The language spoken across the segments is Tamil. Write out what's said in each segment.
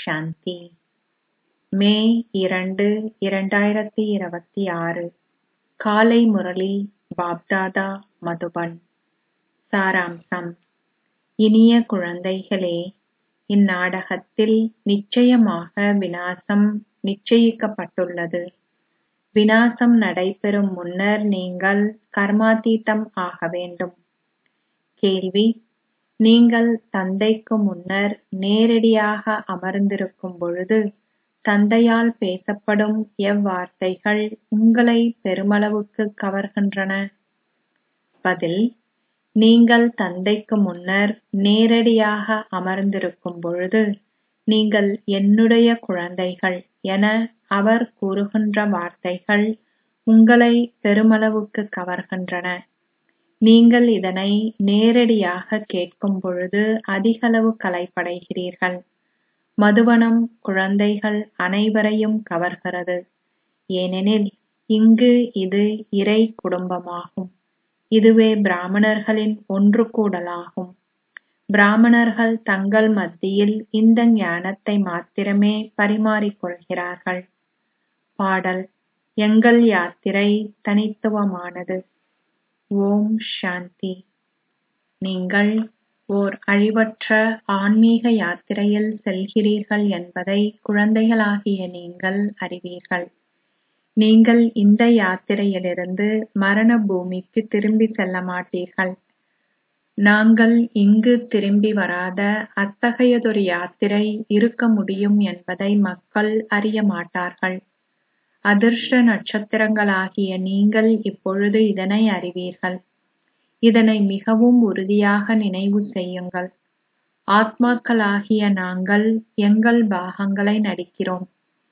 சாந்தி மே இரண்டு இரண்டாயிரத்தி இருபத்தி ஆறு காலை முரளி பாப்தாதா மதுபன் சாராம்சம் இனிய குழந்தைகளே இந்நாடகத்தில் நிச்சயமாக விநாசம் நிச்சயிக்கப்பட்டுள்ளது விநாசம் நடைபெறும் முன்னர் நீங்கள் கர்மாதீதம் ஆக வேண்டும் கேள்வி நீங்கள் தந்தைக்கு முன்னர் நேரடியாக அமர்ந்திருக்கும் பொழுது தந்தையால் பேசப்படும் எவ்வார்த்தைகள் உங்களை பெருமளவுக்கு கவர்கின்றன பதில் நீங்கள் தந்தைக்கு முன்னர் நேரடியாக அமர்ந்திருக்கும் பொழுது நீங்கள் என்னுடைய குழந்தைகள் என அவர் கூறுகின்ற வார்த்தைகள் உங்களை பெருமளவுக்கு கவர்கின்றன நீங்கள் இதனை நேரடியாக கேட்கும் பொழுது அதிகளவு கலைப்படைகிறீர்கள் மதுவனம் குழந்தைகள் அனைவரையும் கவர்கிறது ஏனெனில் இங்கு இது இறை குடும்பமாகும் இதுவே பிராமணர்களின் ஒன்றுகூடலாகும் பிராமணர்கள் தங்கள் மத்தியில் இந்த ஞானத்தை மாத்திரமே பரிமாறிக்கொள்கிறார்கள் பாடல் எங்கள் யாத்திரை தனித்துவமானது ஓம் சாந்தி நீங்கள் ஓர் அழிவற்ற ஆன்மீக யாத்திரையில் செல்கிறீர்கள் என்பதை குழந்தைகளாகிய நீங்கள் அறிவீர்கள் நீங்கள் இந்த யாத்திரையிலிருந்து மரண பூமிக்கு திரும்பி செல்ல மாட்டீர்கள் நாங்கள் இங்கு திரும்பி வராத அத்தகையதொரு யாத்திரை இருக்க முடியும் என்பதை மக்கள் அறிய மாட்டார்கள் அதிர்ஷ்ட நட்சத்திரங்களாகிய நீங்கள் இப்பொழுது இதனை அறிவீர்கள் இதனை மிகவும் உறுதியாக நினைவு செய்யுங்கள் ஆத்மாக்களாகிய நாங்கள் எங்கள் பாகங்களை நடிக்கிறோம்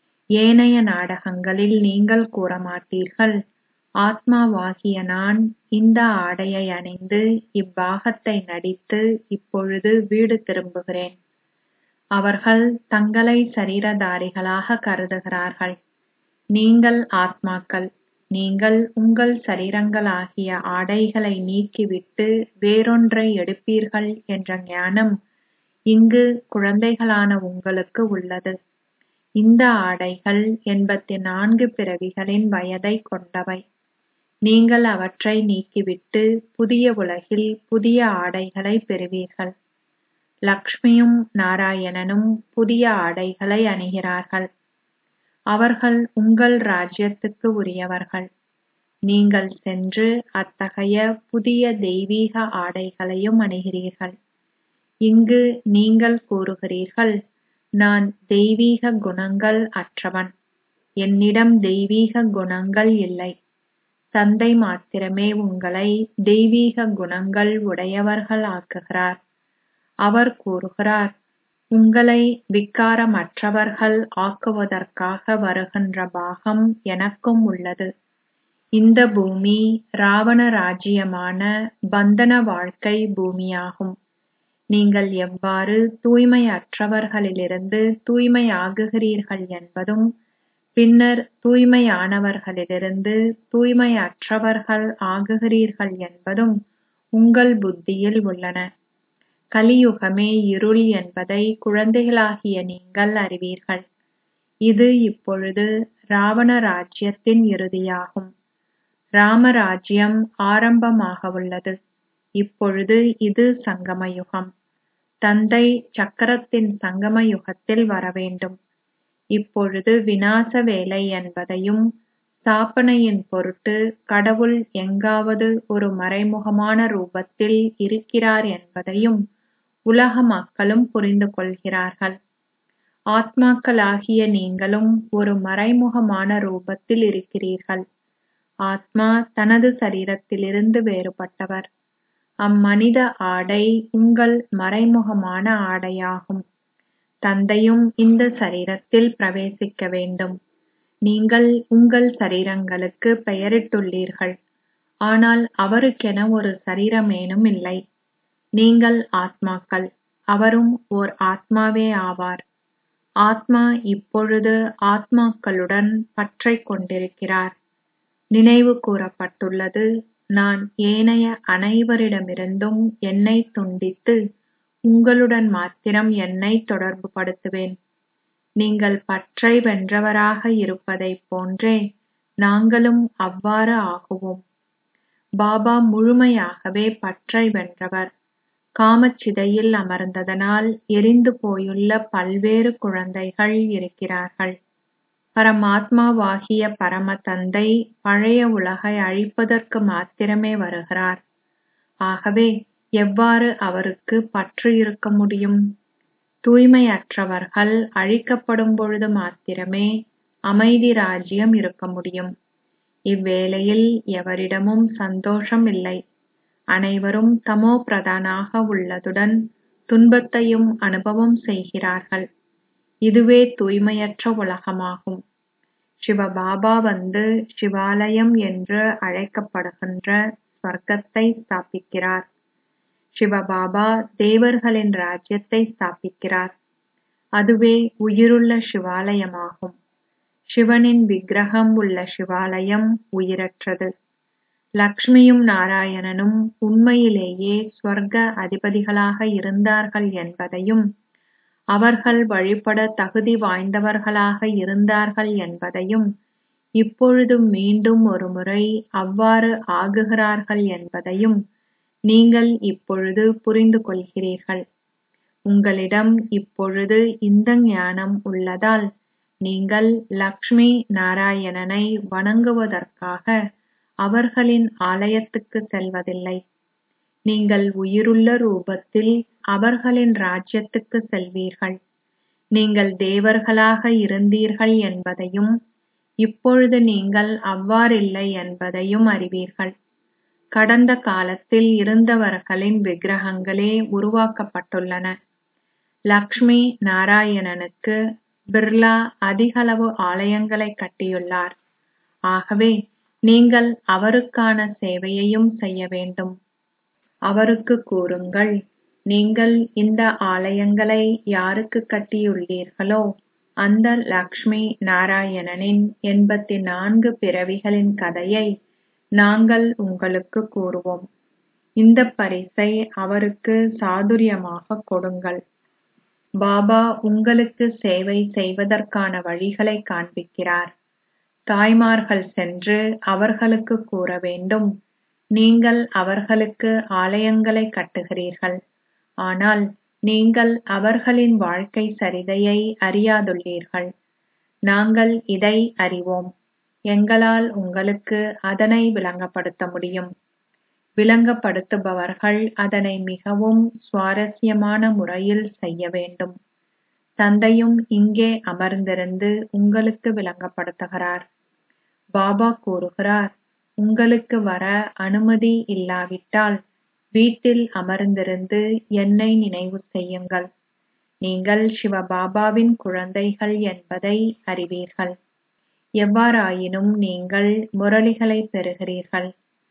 ஏனைய நாடகங்களில் நீங்கள் கூறமாட்டீர்கள் ஆத்மாவாகிய நான் இந்த ஆடையை அணிந்து இப்பாகத்தை நடித்து இப்பொழுது வீடு திரும்புகிறேன் அவர்கள் தங்களை சரீரதாரிகளாக கருதுகிறார்கள் நீங்கள் ஆத்மாக்கள் நீங்கள் உங்கள் சரீரங்களாகிய ஆடைகளை நீக்கிவிட்டு வேறொன்றை எடுப்பீர்கள் என்ற ஞானம் இங்கு குழந்தைகளான உங்களுக்கு உள்ளது இந்த ஆடைகள் எண்பத்தி நான்கு பிறவிகளின் வயதை கொண்டவை நீங்கள் அவற்றை நீக்கிவிட்டு புதிய உலகில் புதிய ஆடைகளை பெறுவீர்கள் லக்ஷ்மியும் நாராயணனும் புதிய ஆடைகளை அணிகிறார்கள் அவர்கள் உங்கள் ராஜ்யத்துக்கு உரியவர்கள் நீங்கள் சென்று அத்தகைய புதிய தெய்வீக ஆடைகளையும் அணிகிறீர்கள் இங்கு நீங்கள் கூறுகிறீர்கள் நான் தெய்வீக குணங்கள் அற்றவன் என்னிடம் தெய்வீக குணங்கள் இல்லை தந்தை மாத்திரமே உங்களை தெய்வீக குணங்கள் உடையவர்கள் ஆக்குகிறார் அவர் கூறுகிறார் உங்களை விக்காரமற்றவர்கள் ஆக்குவதற்காக வருகின்ற பாகம் எனக்கும் உள்ளது இந்த பூமி ராவண ராஜ்யமான பந்தன வாழ்க்கை பூமியாகும் நீங்கள் எவ்வாறு தூய்மையற்றவர்களிலிருந்து தூய்மையாகுகிறீர்கள் என்பதும் பின்னர் தூய்மையானவர்களிலிருந்து தூய்மையற்றவர்கள் ஆகுகிறீர்கள் என்பதும் உங்கள் புத்தியில் உள்ளன கலியுகமே இருள் என்பதை குழந்தைகளாகிய நீங்கள் அறிவீர்கள் இது இப்பொழுது ராவண ராஜ்யத்தின் இறுதியாகும் ராமராஜ்யம் ஆரம்பமாகவுள்ளது இப்பொழுது இது சங்கமயுகம் தந்தை சக்கரத்தின் சங்கம யுகத்தில் வரவேண்டும் இப்பொழுது விநாச வேலை என்பதையும் ஸ்தாபனையின் பொருட்டு கடவுள் எங்காவது ஒரு மறைமுகமான ரூபத்தில் இருக்கிறார் என்பதையும் உலக மக்களும் புரிந்து கொள்கிறார்கள் ஆத்மாக்களாகிய நீங்களும் ஒரு மறைமுகமான ரூபத்தில் இருக்கிறீர்கள் ஆத்மா தனது சரீரத்திலிருந்து வேறுபட்டவர் அம்மனித ஆடை உங்கள் மறைமுகமான ஆடையாகும் தந்தையும் இந்த சரீரத்தில் பிரவேசிக்க வேண்டும் நீங்கள் உங்கள் சரீரங்களுக்கு பெயரிட்டுள்ளீர்கள் ஆனால் அவருக்கென ஒரு சரீரமேனும் இல்லை நீங்கள் ஆத்மாக்கள் அவரும் ஓர் ஆத்மாவே ஆவார் ஆத்மா இப்பொழுது ஆத்மாக்களுடன் பற்றைக் கொண்டிருக்கிறார் நினைவு கூறப்பட்டுள்ளது நான் ஏனைய அனைவரிடமிருந்தும் என்னை துண்டித்து உங்களுடன் மாத்திரம் என்னை தொடர்புபடுத்துவேன் நீங்கள் பற்றை வென்றவராக இருப்பதைப் போன்றே நாங்களும் அவ்வாறு ஆகுவோம் பாபா முழுமையாகவே பற்றை வென்றவர் காமச்சிதையில் அமர்ந்ததனால் எரிந்து போயுள்ள பல்வேறு குழந்தைகள் இருக்கிறார்கள் பரமாத்மாவாகிய பரம தந்தை பழைய உலகை அழிப்பதற்கு மாத்திரமே வருகிறார் ஆகவே எவ்வாறு அவருக்கு பற்று இருக்க முடியும் தூய்மையற்றவர்கள் அழிக்கப்படும் பொழுது மாத்திரமே அமைதி ராஜ்யம் இருக்க முடியும் இவ்வேளையில் எவரிடமும் சந்தோஷம் இல்லை அனைவரும் தமோ பிரதானாக உள்ளதுடன் துன்பத்தையும் அனுபவம் செய்கிறார்கள் இதுவே தூய்மையற்ற உலகமாகும் சிவபாபா வந்து சிவாலயம் என்று அழைக்கப்படுகின்ற ஸ்வர்க்கத்தை ஸ்தாபிக்கிறார் சிவபாபா தேவர்களின் ராஜ்யத்தை ஸ்தாபிக்கிறார் அதுவே உயிருள்ள சிவாலயமாகும் சிவனின் விக்கிரகம் உள்ள சிவாலயம் உயிரற்றது லக்ஷ்மியும் நாராயணனும் உண்மையிலேயே ஸ்வர்க அதிபதிகளாக இருந்தார்கள் என்பதையும் அவர்கள் வழிபட தகுதி வாய்ந்தவர்களாக இருந்தார்கள் என்பதையும் இப்பொழுது மீண்டும் ஒருமுறை அவ்வாறு ஆகுகிறார்கள் என்பதையும் நீங்கள் இப்பொழுது புரிந்து கொள்கிறீர்கள் உங்களிடம் இப்பொழுது இந்த ஞானம் உள்ளதால் நீங்கள் லக்ஷ்மி நாராயணனை வணங்குவதற்காக அவர்களின் ஆலயத்துக்கு செல்வதில்லை நீங்கள் உயிருள்ள ரூபத்தில் அவர்களின் ராஜ்யத்துக்கு செல்வீர்கள் நீங்கள் தேவர்களாக இருந்தீர்கள் என்பதையும் இப்பொழுது நீங்கள் அவ்வாறில்லை என்பதையும் அறிவீர்கள் கடந்த காலத்தில் இருந்தவர்களின் விக்கிரகங்களே உருவாக்கப்பட்டுள்ளன லக்ஷ்மி நாராயணனுக்கு பிர்லா அதிகளவு ஆலயங்களை கட்டியுள்ளார் ஆகவே நீங்கள் அவருக்கான சேவையையும் செய்ய வேண்டும் அவருக்கு கூறுங்கள் நீங்கள் இந்த ஆலயங்களை யாருக்கு கட்டியுள்ளீர்களோ அந்த லக்ஷ்மி நாராயணனின் எண்பத்தி நான்கு பிறவிகளின் கதையை நாங்கள் உங்களுக்கு கூறுவோம் இந்த பரிசை அவருக்கு சாதுரியமாக கொடுங்கள் பாபா உங்களுக்கு சேவை செய்வதற்கான வழிகளை காண்பிக்கிறார் தாய்மார்கள் சென்று அவர்களுக்கு கூற வேண்டும் நீங்கள் அவர்களுக்கு ஆலயங்களை கட்டுகிறீர்கள் ஆனால் நீங்கள் அவர்களின் வாழ்க்கை சரிதையை அறியாதுள்ளீர்கள் நாங்கள் இதை அறிவோம் எங்களால் உங்களுக்கு அதனை விளங்கப்படுத்த முடியும் விளங்கப்படுத்துபவர்கள் அதனை மிகவும் சுவாரஸ்யமான முறையில் செய்ய வேண்டும் தந்தையும் இங்கே அமர்ந்திருந்து உங்களுக்கு விளங்கப்படுத்துகிறார் பாபா கூறுகிறார் உங்களுக்கு வர அனுமதி இல்லாவிட்டால் வீட்டில் அமர்ந்திருந்து என்னை நினைவு செய்யுங்கள் நீங்கள் சிவபாபாவின் குழந்தைகள் என்பதை அறிவீர்கள் எவ்வாறாயினும் நீங்கள் முரளிகளை பெறுகிறீர்கள்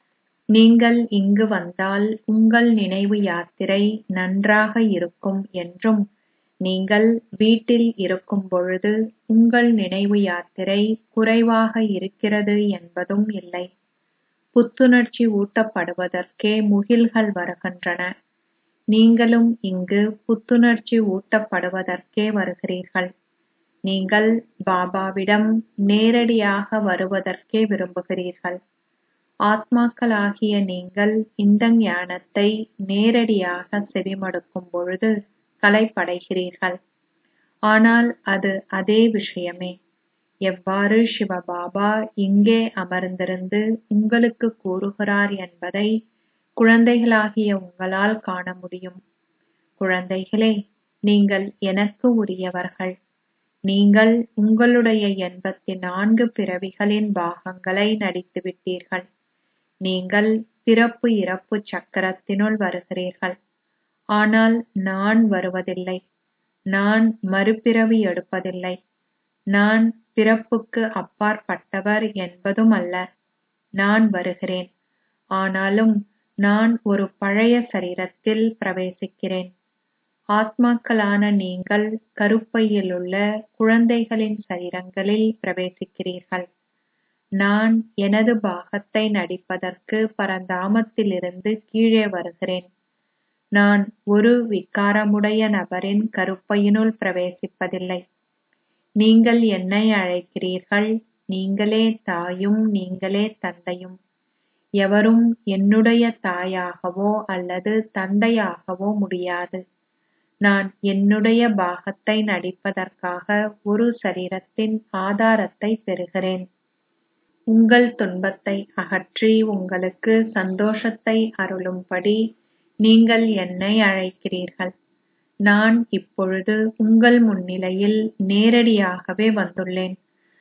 நீங்கள் இங்கு வந்தால் உங்கள் நினைவு யாத்திரை நன்றாக இருக்கும் என்றும் நீங்கள் வீட்டில் இருக்கும் பொழுது உங்கள் நினைவு யாத்திரை குறைவாக இருக்கிறது என்பதும் இல்லை புத்துணர்ச்சி ஊட்டப்படுவதற்கே முகில்கள் வருகின்றன நீங்களும் இங்கு புத்துணர்ச்சி ஊட்டப்படுவதற்கே வருகிறீர்கள் நீங்கள் பாபாவிடம் நேரடியாக வருவதற்கே விரும்புகிறீர்கள் ஆத்மாக்களாகிய நீங்கள் இந்த ஞானத்தை நேரடியாக செவிமடுக்கும் பொழுது கலைப்படைகிறீர்கள் ஆனால் அது அதே விஷயமே எவ்வாறு சிவபாபா இங்கே அமர்ந்திருந்து உங்களுக்கு கூறுகிறார் என்பதை குழந்தைகளாகிய உங்களால் காண முடியும் குழந்தைகளே நீங்கள் எனக்கு உரியவர்கள் நீங்கள் உங்களுடைய எண்பத்தி நான்கு பிறவிகளின் பாகங்களை நடித்துவிட்டீர்கள் நீங்கள் பிறப்பு இறப்பு சக்கரத்தினுள் வருகிறீர்கள் ஆனால் நான் வருவதில்லை நான் மறுபிறவி எடுப்பதில்லை நான் பிறப்புக்கு அப்பாற்பட்டவர் என்பதும் அல்ல நான் வருகிறேன் ஆனாலும் நான் ஒரு பழைய சரீரத்தில் பிரவேசிக்கிறேன் ஆத்மாக்களான நீங்கள் கருப்பையிலுள்ள குழந்தைகளின் சரீரங்களில் பிரவேசிக்கிறீர்கள் நான் எனது பாகத்தை நடிப்பதற்கு பரந்தாமத்திலிருந்து கீழே வருகிறேன் நான் ஒரு விகாரமுடைய நபரின் கருப்பையினுள் பிரவேசிப்பதில்லை நீங்கள் என்னை அழைக்கிறீர்கள் நீங்களே தாயும் நீங்களே தந்தையும் எவரும் என்னுடைய தாயாகவோ அல்லது தந்தையாகவோ முடியாது நான் என்னுடைய பாகத்தை நடிப்பதற்காக ஒரு சரீரத்தின் ஆதாரத்தை பெறுகிறேன் உங்கள் துன்பத்தை அகற்றி உங்களுக்கு சந்தோஷத்தை அருளும்படி நீங்கள் என்னை அழைக்கிறீர்கள் நான் இப்பொழுது உங்கள் முன்னிலையில் நேரடியாகவே வந்துள்ளேன்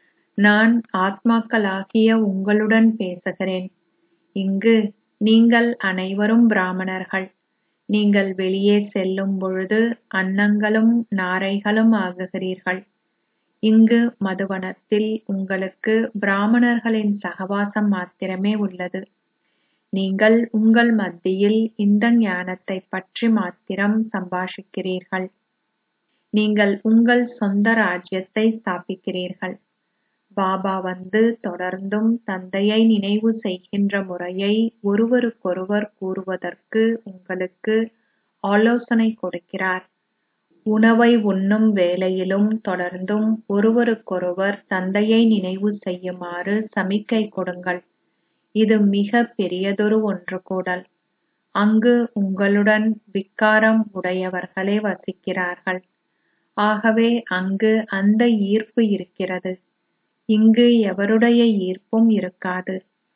நான் ஆத்மாக்களாகிய உங்களுடன் பேசுகிறேன் இங்கு நீங்கள் அனைவரும் பிராமணர்கள் நீங்கள் வெளியே செல்லும் பொழுது அன்னங்களும் நாரைகளும் ஆகுகிறீர்கள் இங்கு மதுவனத்தில் உங்களுக்கு பிராமணர்களின் சகவாசம் மாத்திரமே உள்ளது நீங்கள் உங்கள் மத்தியில் இந்த ஞானத்தை பற்றி மாத்திரம் சம்பாஷிக்கிறீர்கள் நீங்கள் உங்கள் சொந்த ராஜ்யத்தை ஸ்தாபிக்கிறீர்கள் பாபா வந்து தொடர்ந்தும் தந்தையை நினைவு செய்கின்ற முறையை ஒருவருக்கொருவர் கூறுவதற்கு உங்களுக்கு ஆலோசனை கொடுக்கிறார் உணவை உண்ணும் வேளையிலும் தொடர்ந்தும் ஒருவருக்கொருவர் தந்தையை நினைவு செய்யுமாறு சமிக்கை கொடுங்கள் இது மிக பெரியதொரு ஒன்று கூடல் அங்கு உங்களுடன் விக்காரம் உடையவர்களே வசிக்கிறார்கள் ஆகவே அங்கு அந்த ஈர்ப்பு இருக்கிறது இங்கு எவருடைய ஈர்ப்பும் இருக்காது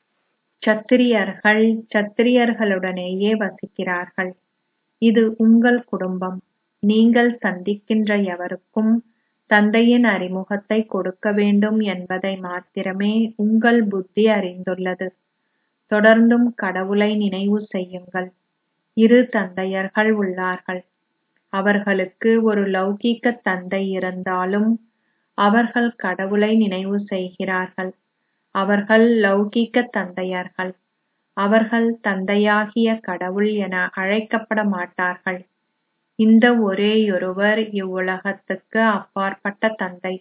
சத்திரியர்கள் சத்திரியர்களுடனேயே வசிக்கிறார்கள் இது உங்கள் குடும்பம் நீங்கள் சந்திக்கின்ற எவருக்கும் தந்தையின் அறிமுகத்தை கொடுக்க வேண்டும் என்பதை மாத்திரமே உங்கள் புத்தி அறிந்துள்ளது தொடர்ந்தும் கடவுளை நினைவு செய்யுங்கள் இரு தந்தையர்கள் உள்ளார்கள் அவர்களுக்கு ஒரு லௌகீக தந்தை இருந்தாலும் அவர்கள் கடவுளை நினைவு செய்கிறார்கள் அவர்கள் லௌகீக தந்தையர்கள் அவர்கள் தந்தையாகிய கடவுள் என அழைக்கப்பட மாட்டார்கள் இந்த ஒரேயொருவர் இவ்வுலகத்துக்கு அப்பாற்பட்ட தந்தை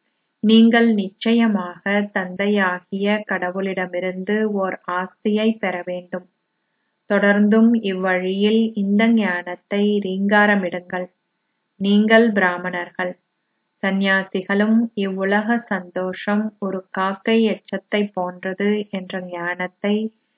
நீங்கள் நிச்சயமாக தந்தையாகிய கடவுளிடமிருந்து ஓர் ஆஸ்தியை பெற வேண்டும் தொடர்ந்தும் இவ்வழியில் இந்த ஞானத்தை ரீங்காரமிடுங்கள் நீங்கள் பிராமணர்கள் சந்நியாசிகளும் இவ்வுலக சந்தோஷம் ஒரு காக்கை எச்சத்தை போன்றது என்ற ஞானத்தை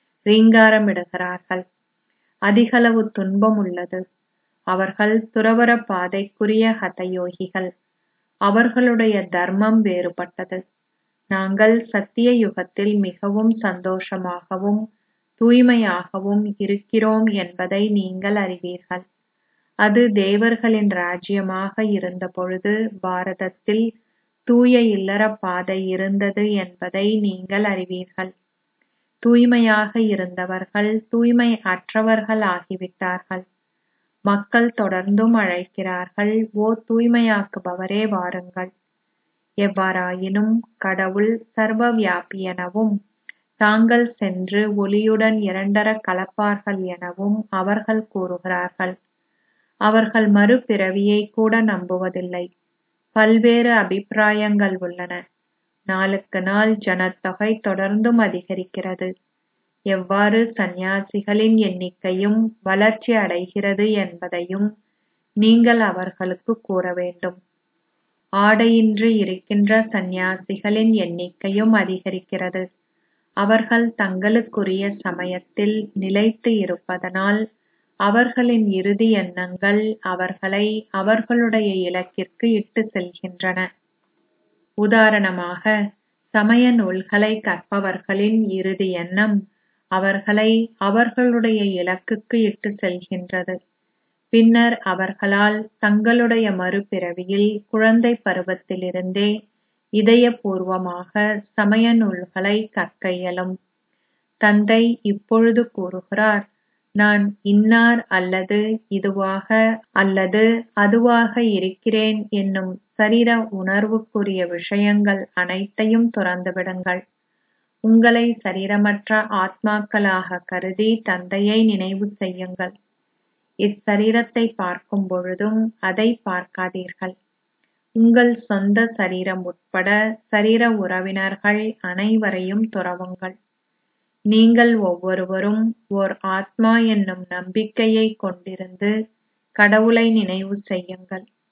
ரீங்காரமிடுகிறார்கள் அதிகளவு துன்பம் உள்ளது அவர்கள் துறவற பாதைக்குரிய ஹதயோகிகள் அவர்களுடைய தர்மம் வேறுபட்டது நாங்கள் சத்திய யுகத்தில் மிகவும் சந்தோஷமாகவும் தூய்மையாகவும் இருக்கிறோம் என்பதை நீங்கள் அறிவீர்கள் அது தேவர்களின் ராஜ்யமாக இருந்தபொழுது பாரதத்தில் தூய இல்லற பாதை இருந்தது என்பதை நீங்கள் அறிவீர்கள் தூய்மையாக இருந்தவர்கள் தூய்மை அற்றவர்கள் ஆகிவிட்டார்கள் மக்கள் தொடர்ந்தும் அழைக்கிறார்கள் ஓ தூய்மையாக்குபவரே வாருங்கள் எவ்வாறாயினும் கடவுள் சர்வ வியாபியெனவும் தாங்கள் சென்று ஒளியுடன் இரண்டர கலப்பார்கள் எனவும் அவர்கள் கூறுகிறார்கள் அவர்கள் மறுபிறவியை கூட நம்புவதில்லை பல்வேறு அபிப்பிராயங்கள் உள்ளன நாளுக்கு நாள் ஜனத்தொகை தொடர்ந்தும் அதிகரிக்கிறது எவ்வாறு சந்நியாசிகளின் எண்ணிக்கையும் வளர்ச்சி அடைகிறது என்பதையும் நீங்கள் அவர்களுக்கு கூற வேண்டும் ஆடையின்றி இருக்கின்ற சந்நியாசிகளின் எண்ணிக்கையும் அதிகரிக்கிறது அவர்கள் தங்களுக்குரிய சமயத்தில் நிலைத்து இருப்பதனால் அவர்களின் இறுதி எண்ணங்கள் அவர்களை அவர்களுடைய இலக்கிற்கு இட்டு செல்கின்றன உதாரணமாக சமய நூல்களை கற்பவர்களின் இறுதி எண்ணம் அவர்களை அவர்களுடைய இலக்குக்கு இட்டு செல்கின்றது பின்னர் அவர்களால் தங்களுடைய மறுபிறவியில் குழந்தை பருவத்திலிருந்தே இதயபூர்வமாக சமய நூல்களை கற்க இயலும் தந்தை இப்பொழுது கூறுகிறார் நான் இன்னார் அல்லது இதுவாக அல்லது அதுவாக இருக்கிறேன் என்னும் சரீர உணர்வுக்குரிய விஷயங்கள் அனைத்தையும் துறந்துவிடுங்கள் உங்களை சரீரமற்ற ஆத்மாக்களாக கருதி தந்தையை நினைவு செய்யுங்கள் இச்சரீரத்தை பார்க்கும் பொழுதும் அதை பார்க்காதீர்கள் உங்கள் சொந்த சரீரம் உட்பட சரீர உறவினர்கள் அனைவரையும் துறவுங்கள் நீங்கள் ஒவ்வொருவரும் ஓர் ஆத்மா என்னும் நம்பிக்கையை கொண்டிருந்து கடவுளை நினைவு செய்யுங்கள்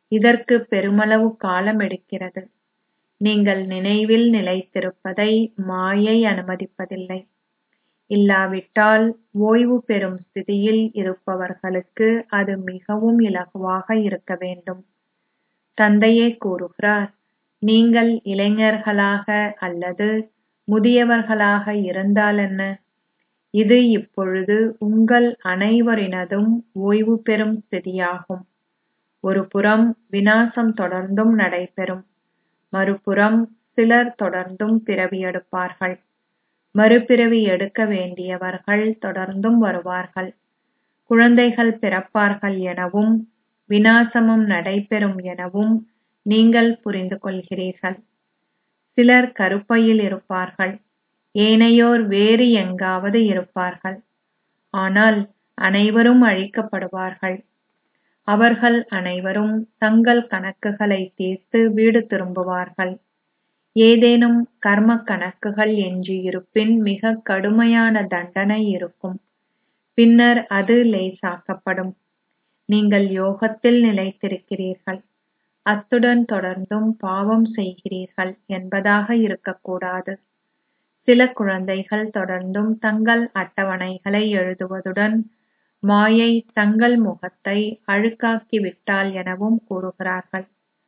இதற்கு பெருமளவு காலம் எடுக்கிறது நீங்கள் நினைவில் நிலைத்திருப்பதை மாயை அனுமதிப்பதில்லை இல்லாவிட்டால் ஓய்வு பெறும் ஸ்திதியில் இருப்பவர்களுக்கு அது மிகவும் இலகுவாக இருக்க வேண்டும் தந்தையே கூறுகிறார் நீங்கள் இளைஞர்களாக அல்லது முதியவர்களாக இருந்தால் என்ன இது இப்பொழுது உங்கள் அனைவரினதும் ஓய்வு பெறும் ஸ்திதியாகும் ஒரு புறம் வினாசம் தொடர்ந்தும் நடைபெறும் மறுபுறம் சிலர் தொடர்ந்தும் பிறவி எடுப்பார்கள் மறுபிறவி எடுக்க வேண்டியவர்கள் தொடர்ந்தும் வருவார்கள் குழந்தைகள் பிறப்பார்கள் எனவும் வினாசமும் நடைபெறும் எனவும் நீங்கள் புரிந்து கொள்கிறீர்கள் சிலர் கருப்பையில் இருப்பார்கள் ஏனையோர் வேறு எங்காவது இருப்பார்கள் ஆனால் அனைவரும் அழிக்கப்படுவார்கள் அவர்கள் அனைவரும் தங்கள் கணக்குகளை தீர்த்து வீடு திரும்புவார்கள் ஏதேனும் கர்ம கணக்குகள் எஞ்சியிருப்பின் மிக கடுமையான தண்டனை இருக்கும் பின்னர் அது லேசாக்கப்படும் நீங்கள் யோகத்தில் நிலைத்திருக்கிறீர்கள் அத்துடன் தொடர்ந்தும் பாவம் செய்கிறீர்கள் என்பதாக இருக்கக்கூடாது சில குழந்தைகள் தொடர்ந்தும் தங்கள் அட்டவணைகளை எழுதுவதுடன் மாயை தங்கள் முகத்தை அழுக்காக்கி விட்டாள் எனவும் கூறுகிறார்கள்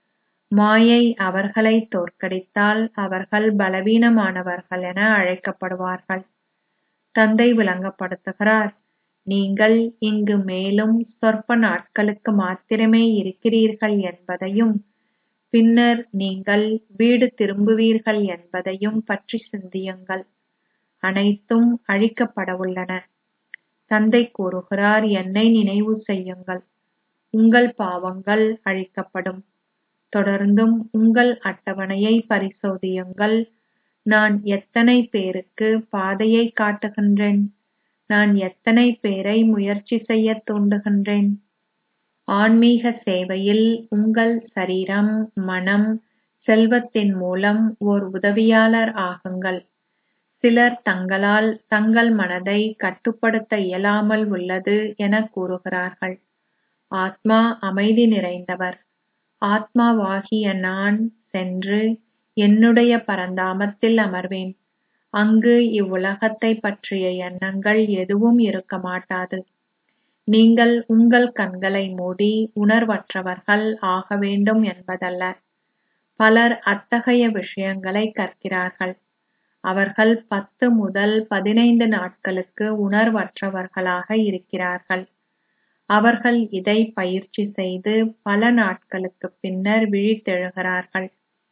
மாயை அவர்களை தோற்கடித்தால் அவர்கள் பலவீனமானவர்கள் என அழைக்கப்படுவார்கள் தந்தை விளங்கப்படுத்துகிறார் நீங்கள் இங்கு மேலும் சொற்ப நாட்களுக்கு மாத்திரமே இருக்கிறீர்கள் என்பதையும் பின்னர் நீங்கள் வீடு திரும்புவீர்கள் என்பதையும் பற்றி சிந்தியுங்கள் அனைத்தும் அழிக்கப்படவுள்ளன தந்தை கூறுகிறார் என்னை நினைவு செய்யுங்கள் உங்கள் பாவங்கள் அழிக்கப்படும் தொடர்ந்தும் உங்கள் அட்டவணையை பரிசோதியுங்கள் நான் எத்தனை பேருக்கு பாதையை காட்டுகின்றேன் நான் எத்தனை பேரை முயற்சி செய்ய தூண்டுகின்றேன் ஆன்மீக சேவையில் உங்கள் சரீரம் மனம் செல்வத்தின் மூலம் ஓர் உதவியாளர் ஆகுங்கள் சிலர் தங்களால் தங்கள் மனதை கட்டுப்படுத்த இயலாமல் உள்ளது என கூறுகிறார்கள் ஆத்மா அமைதி நிறைந்தவர் ஆத்மாவாகிய நான் சென்று என்னுடைய பரந்தாமத்தில் அமர்வேன் அங்கு இவ்வுலகத்தை பற்றிய எண்ணங்கள் எதுவும் இருக்க மாட்டாது நீங்கள் உங்கள் கண்களை மூடி உணர்வற்றவர்கள் ஆக வேண்டும் என்பதல்ல பலர் அத்தகைய விஷயங்களை கற்கிறார்கள் அவர்கள் பத்து முதல் பதினைந்து நாட்களுக்கு உணர்வற்றவர்களாக இருக்கிறார்கள் அவர்கள் இதை பயிற்சி செய்து பல நாட்களுக்கு பின்னர் விழித்தெழுகிறார்கள்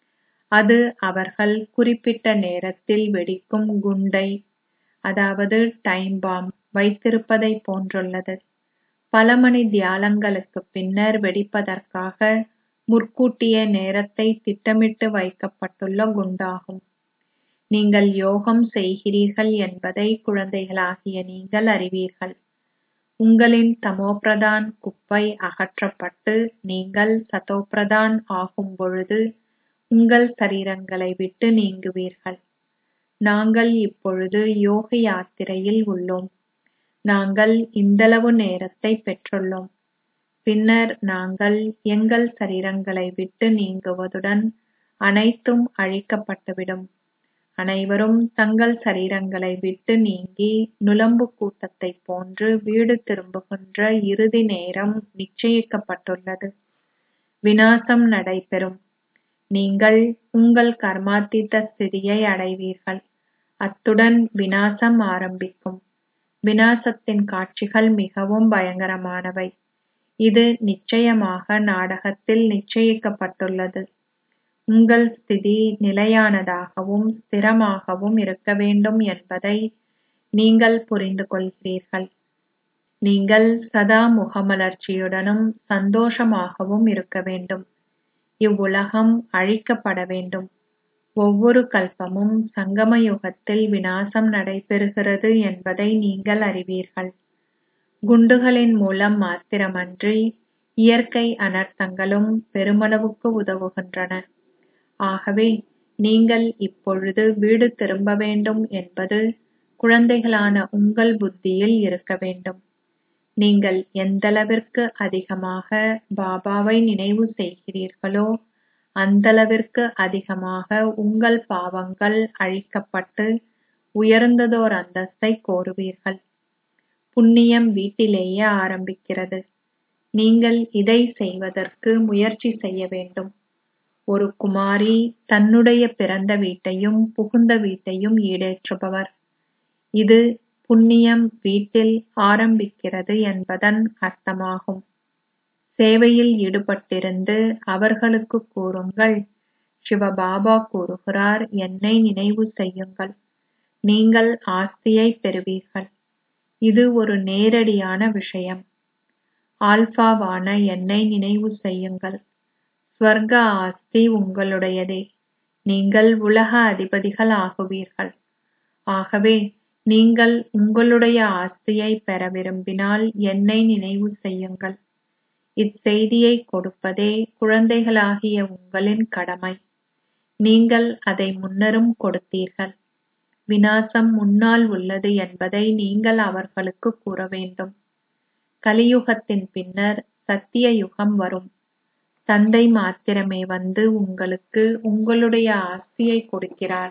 அது அவர்கள் குறிப்பிட்ட நேரத்தில் வெடிக்கும் குண்டை அதாவது டைம் பாம் வைத்திருப்பதை போன்றுள்ளது பல மணி தியாலங்களுக்கு பின்னர் வெடிப்பதற்காக முற்கூட்டிய நேரத்தை திட்டமிட்டு வைக்கப்பட்டுள்ள குண்டாகும் நீங்கள் யோகம் செய்கிறீர்கள் என்பதை குழந்தைகளாகிய நீங்கள் அறிவீர்கள் உங்களின் தமோபிரதான் குப்பை அகற்றப்பட்டு நீங்கள் சதோபிரதான் ஆகும் பொழுது உங்கள் சரீரங்களை விட்டு நீங்குவீர்கள் நாங்கள் இப்பொழுது யோக யாத்திரையில் உள்ளோம் நாங்கள் இந்தளவு நேரத்தை பெற்றுள்ளோம் பின்னர் நாங்கள் எங்கள் சரீரங்களை விட்டு நீங்குவதுடன் அனைத்தும் அழிக்கப்பட்டுவிடும் அனைவரும் தங்கள் சரீரங்களை விட்டு நீங்கி நுளம்பு கூட்டத்தைப் போன்று வீடு திரும்புகின்ற இறுதி நேரம் நிச்சயிக்கப்பட்டுள்ளது வினாசம் நடைபெறும் நீங்கள் உங்கள் கர்மாத்தீத ஸ்திதியை அடைவீர்கள் அத்துடன் வினாசம் ஆரம்பிக்கும் வினாசத்தின் காட்சிகள் மிகவும் பயங்கரமானவை இது நிச்சயமாக நாடகத்தில் நிச்சயிக்கப்பட்டுள்ளது உங்கள் ஸ்திதி நிலையானதாகவும் ஸ்திரமாகவும் இருக்க வேண்டும் என்பதை நீங்கள் புரிந்து கொள்கிறீர்கள் நீங்கள் சதா முகமலர்ச்சியுடனும் சந்தோஷமாகவும் இருக்க வேண்டும் இவ்வுலகம் அழிக்கப்பட வேண்டும் ஒவ்வொரு கல்பமும் சங்கம யுகத்தில் வினாசம் நடைபெறுகிறது என்பதை நீங்கள் அறிவீர்கள் குண்டுகளின் மூலம் மாத்திரமன்றி இயற்கை அனர்த்தங்களும் பெருமளவுக்கு உதவுகின்றன ஆகவே நீங்கள் இப்பொழுது வீடு திரும்ப வேண்டும் என்பது குழந்தைகளான உங்கள் புத்தியில் இருக்க வேண்டும் நீங்கள் எந்தளவிற்கு அதிகமாக பாபாவை நினைவு செய்கிறீர்களோ அந்தளவிற்கு அதிகமாக உங்கள் பாவங்கள் அழிக்கப்பட்டு உயர்ந்ததோர் அந்தஸ்தை கோருவீர்கள் புண்ணியம் வீட்டிலேயே ஆரம்பிக்கிறது நீங்கள் இதை செய்வதற்கு முயற்சி செய்ய வேண்டும் ஒரு குமாரி தன்னுடைய பிறந்த வீட்டையும் புகுந்த வீட்டையும் ஈடேற்றுபவர் இது புண்ணியம் வீட்டில் ஆரம்பிக்கிறது என்பதன் அர்த்தமாகும் சேவையில் ஈடுபட்டிருந்து அவர்களுக்கு கூறுங்கள் சிவபாபா கூறுகிறார் என்னை நினைவு செய்யுங்கள் நீங்கள் ஆஸ்தியை பெறுவீர்கள் இது ஒரு நேரடியான விஷயம் ஆல்பாவான என்னை நினைவு செய்யுங்கள் ஸ்வர்க ஆஸ்தி உங்களுடையதே நீங்கள் உலக அதிபதிகள் ஆகுவீர்கள் ஆகவே நீங்கள் உங்களுடைய ஆஸ்தியை பெற விரும்பினால் என்னை நினைவு செய்யுங்கள் இச்செய்தியை கொடுப்பதே குழந்தைகளாகிய உங்களின் கடமை நீங்கள் அதை முன்னரும் கொடுத்தீர்கள் வினாசம் முன்னால் உள்ளது என்பதை நீங்கள் அவர்களுக்கு கூற வேண்டும் கலியுகத்தின் பின்னர் சத்திய யுகம் வரும் தந்தை மாத்திரமே வந்து உங்களுக்கு உங்களுடைய ஆஸ்தியை கொடுக்கிறார்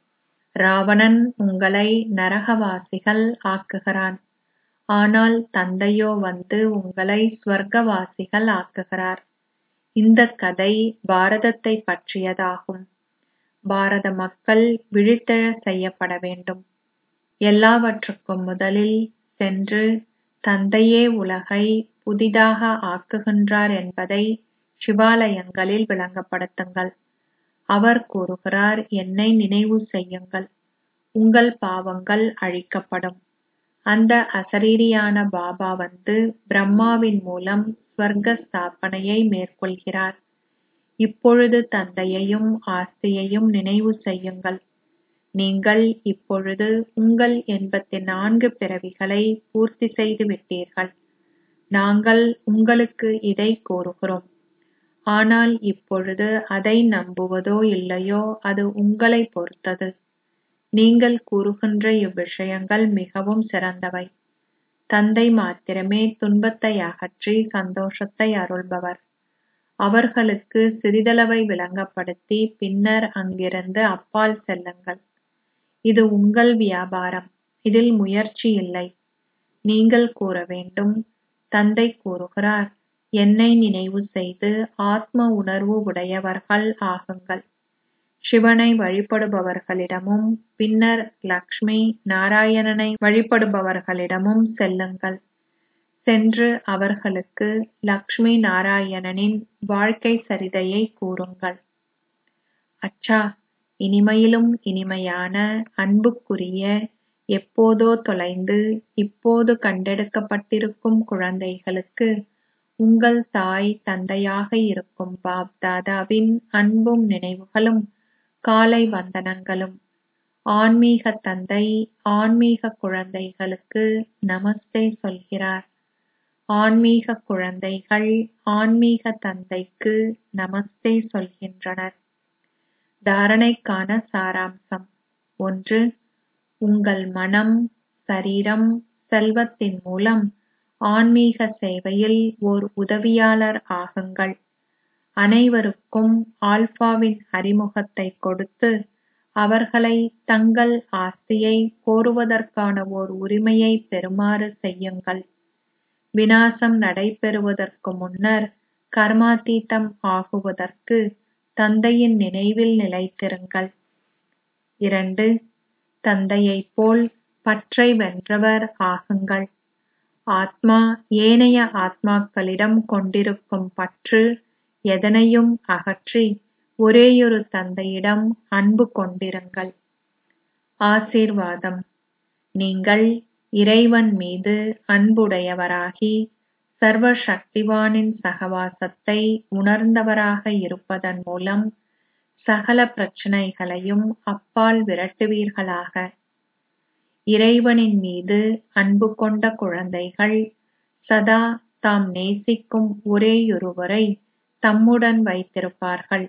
ராவணன் உங்களை நரகவாசிகள் ஆக்குகிறான் ஆனால் தந்தையோ வந்து உங்களை ஸ்வர்க்கவாசிகள் ஆக்குகிறார் இந்த கதை பாரதத்தை பற்றியதாகும் பாரத மக்கள் விழித்தெழ செய்யப்பட வேண்டும் எல்லாவற்றுக்கும் முதலில் சென்று தந்தையே உலகை புதிதாக ஆக்குகின்றார் என்பதை சிவாலயங்களில் விளங்கப்படுத்துங்கள் அவர் கூறுகிறார் என்னை நினைவு செய்யுங்கள் உங்கள் பாவங்கள் அழிக்கப்படும் அந்த அசரீரியான பாபா வந்து பிரம்மாவின் மூலம் ஸ்வர்க்க ஸ்தாபனையை மேற்கொள்கிறார் இப்பொழுது தந்தையையும் ஆஸ்தியையும் நினைவு செய்யுங்கள் நீங்கள் இப்பொழுது உங்கள் எண்பத்தி நான்கு பிறவிகளை பூர்த்தி செய்து விட்டீர்கள் நாங்கள் உங்களுக்கு இதை கூறுகிறோம் ஆனால் இப்பொழுது அதை நம்புவதோ இல்லையோ அது உங்களை பொறுத்தது நீங்கள் கூறுகின்ற இவ்விஷயங்கள் மிகவும் சிறந்தவை தந்தை மாத்திரமே துன்பத்தை அகற்றி சந்தோஷத்தை அருள்பவர் அவர்களுக்கு சிறிதளவை விளங்கப்படுத்தி பின்னர் அங்கிருந்து அப்பால் செல்லுங்கள் இது உங்கள் வியாபாரம் இதில் முயற்சி இல்லை நீங்கள் கூற வேண்டும் தந்தை கூறுகிறார் என்னை நினைவு செய்து ஆத்ம உணர்வு உடையவர்கள் ஆகுங்கள் சிவனை வழிபடுபவர்களிடமும் பின்னர் லக்ஷ்மி நாராயணனை வழிபடுபவர்களிடமும் செல்லுங்கள் சென்று அவர்களுக்கு லக்ஷ்மி நாராயணனின் வாழ்க்கை சரிதையை கூறுங்கள் அச்சா இனிமையிலும் இனிமையான அன்புக்குரிய எப்போதோ தொலைந்து இப்போது கண்டெடுக்கப்பட்டிருக்கும் குழந்தைகளுக்கு உங்கள் தாய் தந்தையாக இருக்கும் பாப் தாதாவின் அன்பும் நினைவுகளும் காலை வந்தனங்களும் ஆன்மீக தந்தை ஆன்மீக குழந்தைகளுக்கு நமஸ்தே சொல்கிறார் ஆன்மீக குழந்தைகள் ஆன்மீக தந்தைக்கு நமஸ்தே சொல்கின்றனர் தாரணைக்கான சாராம்சம் ஒன்று உங்கள் மனம் சரீரம் செல்வத்தின் மூலம் ஆன்மீக சேவையில் ஓர் உதவியாளர் ஆகுங்கள் அனைவருக்கும் ஆல்பாவின் அறிமுகத்தை கொடுத்து அவர்களை தங்கள் ஆஸ்தியை கோருவதற்கான ஓர் உரிமையை பெறுமாறு செய்யுங்கள் வினாசம் நடைபெறுவதற்கு முன்னர் கர்மாத்தீத்தம் ஆகுவதற்கு தந்தையின் நினைவில் நிலைத்திருங்கள் இரண்டு தந்தையைப் போல் பற்றை வென்றவர் ஆகுங்கள் ஆத்மா ஏனைய ஆத்மாக்களிடம் கொண்டிருக்கும் பற்று எதனையும் அகற்றி ஒரேயொரு தந்தையிடம் அன்பு கொண்டிருங்கள் ஆசீர்வாதம் நீங்கள் இறைவன் மீது அன்புடையவராகி சர்வ சக்திவானின் சகவாசத்தை உணர்ந்தவராக இருப்பதன் மூலம் சகல பிரச்சனைகளையும் அப்பால் விரட்டுவீர்களாக இறைவனின் மீது அன்பு கொண்ட குழந்தைகள் சதா தாம் நேசிக்கும் ஒரேயொருவரை தம்முடன் வைத்திருப்பார்கள்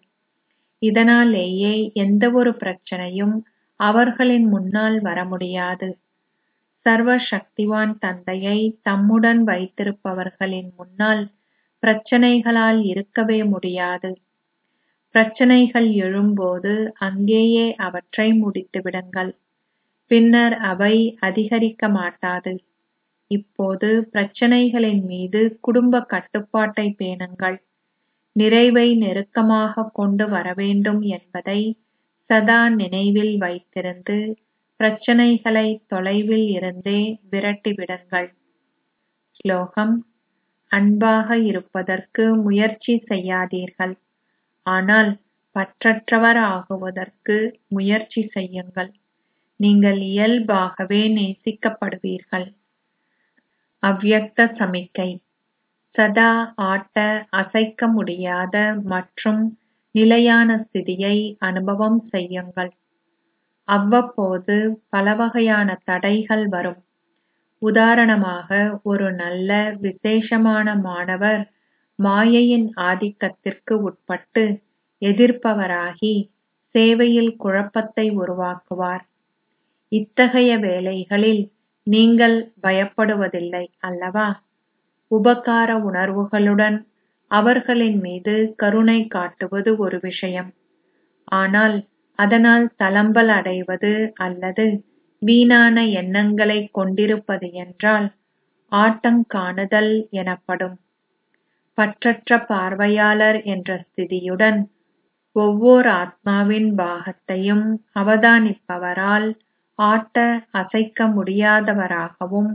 இதனாலேயே எந்தவொரு பிரச்சனையும் அவர்களின் முன்னால் வர முடியாது சர்வ சக்திவான் தந்தையை தம்முடன் வைத்திருப்பவர்களின் முன்னால் பிரச்சனைகளால் இருக்கவே முடியாது பிரச்சனைகள் எழும்போது அங்கேயே அவற்றை முடித்துவிடுங்கள் பின்னர் அவை அதிகரிக்க மாட்டாது இப்போது பிரச்சனைகளின் மீது குடும்ப கட்டுப்பாட்டை பேணுங்கள் நிறைவை நெருக்கமாக கொண்டு வரவேண்டும் என்பதை சதா நினைவில் வைத்திருந்து பிரச்சனைகளை தொலைவில் இருந்தே விரட்டிவிடுங்கள் ஸ்லோகம் அன்பாக இருப்பதற்கு முயற்சி செய்யாதீர்கள் ஆனால் பற்றற்றவர் ஆகுவதற்கு முயற்சி செய்யுங்கள் நீங்கள் இயல்பாகவே நேசிக்கப்படுவீர்கள் அவ்யக்த சமிக்கை சதா ஆட்ட அசைக்க முடியாத மற்றும் நிலையான ஸ்திதியை அனுபவம் செய்யுங்கள் அவ்வப்போது பலவகையான தடைகள் வரும் உதாரணமாக ஒரு நல்ல விசேஷமான மாணவர் மாயையின் ஆதிக்கத்திற்கு உட்பட்டு எதிர்ப்பவராகி சேவையில் குழப்பத்தை உருவாக்குவார் இத்தகைய வேளைகளில் நீங்கள் பயப்படுவதில்லை அல்லவா உபகார உணர்வுகளுடன் அவர்களின் மீது கருணை காட்டுவது ஒரு விஷயம் ஆனால் அதனால் தளம்பல் அடைவது அல்லது வீணான எண்ணங்களை கொண்டிருப்பது என்றால் ஆட்டங்காணுதல் எனப்படும் பற்றற்ற பார்வையாளர் என்ற ஸ்திதியுடன் ஒவ்வோர் ஆத்மாவின் பாகத்தையும் அவதானிப்பவரால் ஆட்ட அசைக்க முடியாதவராகவும்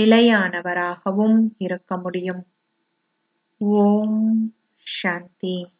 நிலையானவராகவும் இருக்க முடியும் ஓம் சாந்தி